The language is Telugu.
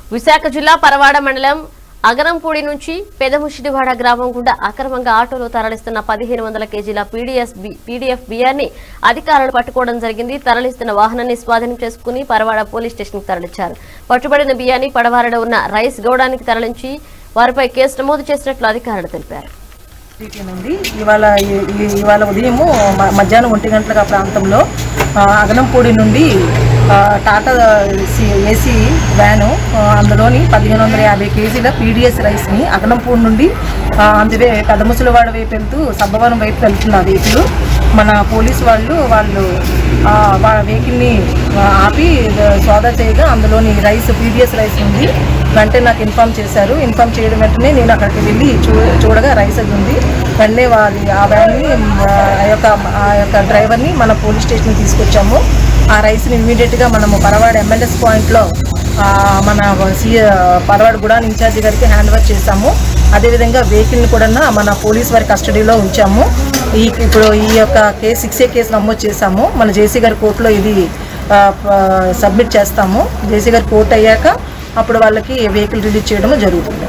విశాఖ జిల్లా పరవాడ మండలం అగరంపూడి నుంచి పెదముషిడివాడ గ్రామం గుండా అక్రమంగా ఆటోలో తరలిస్తున్న పదిహేను వందల కేజీల పీడీఎస్ పీడీఎఫ్ బియ్యాన్ని అధికారులు పట్టుకోవడం జరిగింది తరలిస్తున్న వాహనాన్ని స్వాధీనం చేసుకుని పరవాడ పోలీస్ స్టేషన్ కు తరలించారు పట్టుబడిన బియ్యాన్ని పడవారలో ఉన్న రైస్ గౌడానికి తరలించి వారిపై కేసు నమోదు చేసినట్లు అధికారులు తెలిపారు సిటీ నుండి ఇవాళ ఈ- ఈ- ఇవాళ ఉదయము మ- మధ్యాహ్నం ఒంటి గంటల ప్రాంతంలో ఆ, అగనంపూడి నుండి ఆ, టాటా సి- ఏసీ వ్యాను ఆ, అందులోని పదిహేను వందల యాభై కేజీల పీడిఎస్ రైస్ని అగనంపూడి నుండి ఆ, అందువే పెద్దముసలివాడ వైపు వెళ్తూ సబ్బవరం వైపు వెళ్తున్న వెహికల్ మన పోలీస్ వాళ్ళు వాళ్ళు ఆ, వాళ్ళ వెహికల్ని ఆ, ఆపి ద- సోదా చేయగా అందులోని రైస్ పీడిఎస్ రైస్ ఉంది వెంటనే నాకు ఇన్ఫామ్ చేశారు ఇన్ఫామ్ చేయడం వెంటనే నేను అక్కడికి వెళ్ళి చూ చూడగా రైస్ అది ఉంది వెంటనే వారి ఆ వ్యాన్ని ఆ యొక్క ఆ యొక్క డ్రైవర్ని మన పోలీస్ స్టేషన్ తీసుకొచ్చాము ఆ రైస్ని ఇమీడియట్గా మనము పరవాడ ఎమ్మెల్యేస్ పాయింట్లో ఆ, మన సి పరవాడ కూడా ఇన్ఛార్జి గారికి హ్యాండ్ ఓవర్ చేశాము అదేవిధంగా వెహికల్ని కూడా మన పోలీస్ వారి కస్టడీలో ఉంచాము ఈ ఇప్పుడు ఈ యొక్క కేసు సిక్స్ ఏ కేసు నమోదు చేశాము మన జేసీ గారి కోర్టులో ఇది ఆ, ప- సబ్మిట్ చేస్తాము జేసీ గారి కోర్టు అయ్యాక అప్పుడు వాళ్ళకి వెహికల్ రిలీజ్ చేయడం జరుగుతుంది